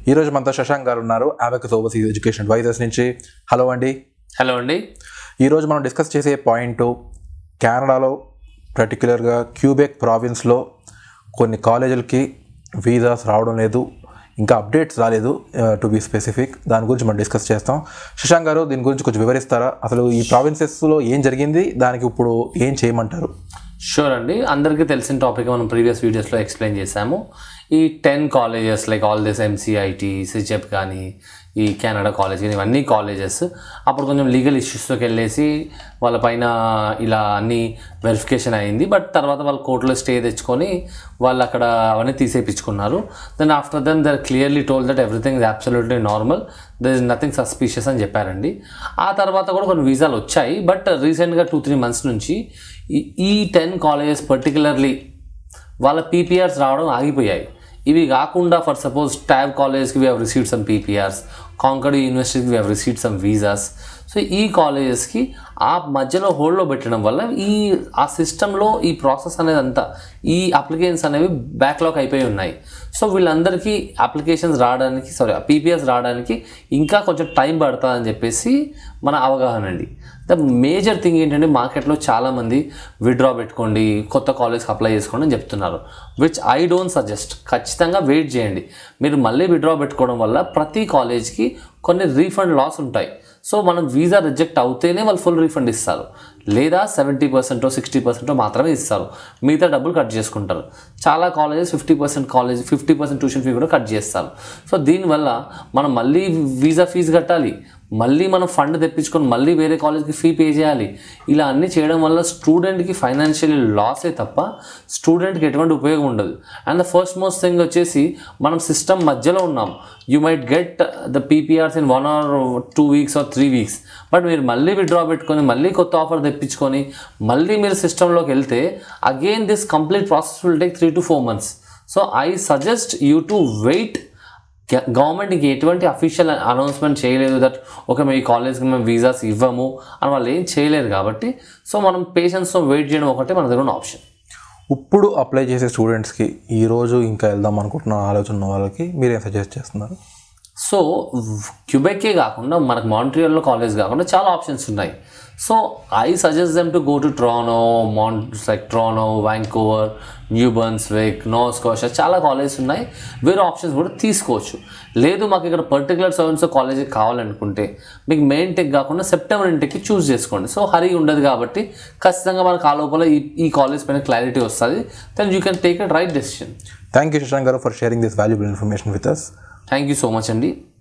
ఈరోజు మనతో శశాంక్ గారు ఉన్నారు అబకస్ ఓవర్సీస్ ఎడ్యుకేషన్ అడ్వైజర్స్ నుంచి హలో అండి హలో అండి ఈరోజు మనం డిస్కస్ చేసే పాయింట్ కెనడాలో పర్టికులర్గా క్యూబెక్ ప్రావిన్స్లో కొన్ని కాలేజీలకి వీసాస్ రావడం లేదు ఇంకా అప్డేట్స్ రాలేదు టు బీ స్పెసిఫిక్ దాని గురించి మనం డిస్కస్ చేస్తాం శశాంక్ గారు దీని గురించి కొంచెం వివరిస్తారా అసలు ఈ ప్రావిన్సెస్లో ఏం జరిగింది దానికి ఇప్పుడు ఏం చేయమంటారు షూర్ అండి అందరికీ తెలిసిన టాపిక్ మనం ప్రీవియస్ వీడియోస్లో ఎక్స్ప్లెయిన్ చేశాము ఈ ten colleges like all this MCIT సిజెప్ కానీ ఈ కెనడా కాలేజ్ కానీ ఇవన్నీ కాలేజెస్ అప్పుడు కొంచెం లీగల్ ఇష్యూస్లోకి వెళ్ళేసి వాళ్ళ పైన ఇలా అన్ని వెరిఫికేషన్ అయింది బట్ తర్వాత వాళ్ళు కోర్టులో స్టే తెచ్చుకొని వాళ్ళు అక్కడ అవన్నీ తీసేపించుకున్నారు then after then there clearly told that everything is absolutely normal there is nothing suspicious అని చెప్పారండి ఆ తర్వాత కూడా కొన్ని వీసాలు వచ్చాయి బట్ రీసెంట్గా టూ త్రీ మంత్స్ నుంచి ఈ- ఈ టెన్ కాలేజెస్ పర్టికులర్లీ వాళ్ళ పీపీఆర్స్ రావడం ఆగిపోయాయి ఇవి కాకుండా ఫర్ సపోజ్ ట్యాబ్ కాలేజ్కి we have received some PPRs concord యూనివర్సిటీకి we have received some visas so ఈ కాలేజెస్కి ఆ మధ్యలో హోల్డ్లో పెట్టడం వల్ల ఈ ఆ సిస్టంలో ఈ ప్రాసెస్ అనేది అంతా ఈ అప్లికేషన్స్ అనేవి బ్యాక్లాగ్ అయిపోయి ఉన్నాయి సో వీళ్ళందరికీ అప్లికేషన్స్ రావడానికి సారీ పీపీఎస్ రావడానికి ఇంకా కొంచెం టైం పడుతుందని చెప్పేసి మన అవగాహన అండి ద మేజర్ థింగ్ ఏంటంటే మార్కెట్లో చాలామంది విడ్రా పెట్టుకోండి కొత్త కాలేజ్కి అప్లై చేసుకోండి అని చెప్తున్నారు విచ్ ఐ డోంట్ సజెస్ట్ ఖచ్చితంగా వెయిట్ చేయండి మీరు మళ్ళీ విడ్రా పెట్టుకోవడం వల్ల ప్రతి కాలేజ్కి కొన్ని రీఫండ్ లాస్ ఉంటాయి సో మనం వీసా రిజెక్ట్ అవుతేనే వాళ్ళు ఫుల్ రీఫండ్ ఇస్తారు లేదా సెవెంటీ పర్సెంటో సిక్స్టీ పర్సెంటో మాత్రమే ఇస్తారు మిగతా డబ్బులు కట్ చేసుకుంటారు చాలా colleges fifty percent college fifty percent tuition fee కూడా కట్ చేస్తారు సో దీనివల్ల మనం మళ్ళీ వీసా ఫీజు కట్టాలి మళ్ళీ మనం ఫండ్ తెప్పించుకొని మళ్ళీ వేరే కాలేజ్కి ఫీ పే చేయాలి ఇలా అన్నీ చేయడం వల్ల స్టూడెంట్కి ఫైనాన్షియల్ లాసే తప్ప స్టూడెంట్కి ఎటువంటి ఉపయోగం ఉండదు and the first most thing వచ్చేసి మనం సిస్టమ్ మధ్యలో ఉన్నాం you might get the PPRs in one or two weeks or three weeks but మీరు మళ్ళీ విడ్రా పెట్టుకొని మళ్ళీ కొత్త ఆఫర్ తెప్పించుకొని మళ్ళీ మీరు సిస్టంలోకి వెళ్తే again this complete process will take three to four months so I suggest you to wait government ఇంక ఎటువంటి అఫీషియల్ అనౌన్స్మెంట్ చేయలేదు దట్ ఓకే మీ కాలేజ్కి మేము వీసాస్ ఇవ్వము అని వాళ్ళు ఏం చేయలేదు కాబట్టి సో మనం పేషెన్స్తో వెయిట్ చేయడం ఒకటే మన దగ్గర ఉన్న ఆప్షన్ ఇప్పుడు అప్లై చేసే స్టూడెంట్స్కి ఈరోజు ఇంకా వెళ్దాం అనుకుంటున్న ఆలోచన ఉన్న వాళ్ళకి మీరేం సజెస్ట్ చేస్తున్నారు సో క్యూబెక్కే కాకుండా మనకు మాంట్రియల్లో కాలేజ్ కాకుండా చాలా ఆప్షన్స్ ఉన్నాయి so I suggest them to go to Toronto మాన్ like Toronto Vancouver New Brunswick Nova Scotia చాలా కాలేజెస్ ఉన్నాయి వేరే ఆప్షన్స్ కూడా తీసుకోవచ్చు లేదు మాకు ఇక్కడ పర్టికులర్ సెవెన్స్ కాలేజ్ కావాలనుకుంటే మీకు మెయిన్ టెక్ కాకుండా సెప్టెంబర్ ఇంటెక్కి చూస్ చేసుకోండి సో హరీ ఉండదు కాబట్టి ఖచ్చితంగా మనకు ఆ లోపల ఈ ఈ కాలేజ్ పైన క్లారిటీ వస్తుంది then you can take a right decision thank you Shashank garu for sharing this valuable information with us thank you so much అండి